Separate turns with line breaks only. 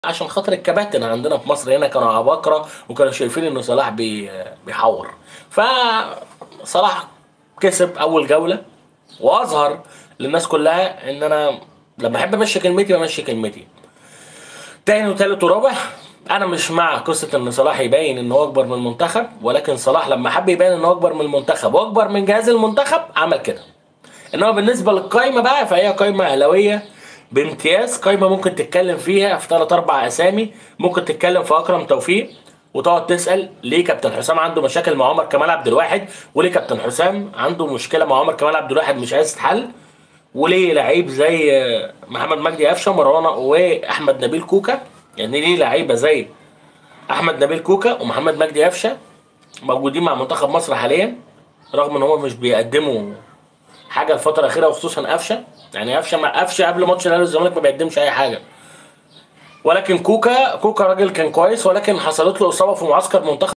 عشان خاطر الكباتن عندنا في مصر هنا كانوا عباقرة وكانوا شايفين ان صلاح بي بيحور فصلاح كسب اول جولة واظهر للناس كلها ان انا لما احب امشي كلمتي بمشي كلمتي تاني وتالت ورابع انا مش مع قصه ان صلاح يبين ان هو اكبر من المنتخب ولكن صلاح لما حب يبين ان هو اكبر من المنتخب واكبر من جهاز المنتخب عمل كده انما بالنسبه للقايمه بقى فهي قايمه اهلاويه بامتياز قايمه ممكن تتكلم فيها في ثلاث اربع اسامي ممكن تتكلم في اكرم توفيق وتقعد تسال ليه كابتن حسام عنده مشاكل مع عمر كمال عبد الواحد وليه كابتن حسام عنده مشكله مع عمر كمال عبد الواحد مش عايز تتحل وليه لعيب زي محمد مجدي قفشه مروان واحمد نبيل كوكا يعني ليه لعيبه زي احمد نبيل كوكا ومحمد مجدي قفشه موجودين مع منتخب مصر حاليا رغم ان هم مش بيقدموا حاجه الفتره الاخيره وخصوصا قفشه يعني قفشه ما قفشه قبل ماتش الاهلي والزمالك ما بيقدمش اي حاجه ولكن كوكا كوكا راجل كان كويس ولكن حصلت له اصابه في معسكر منتخب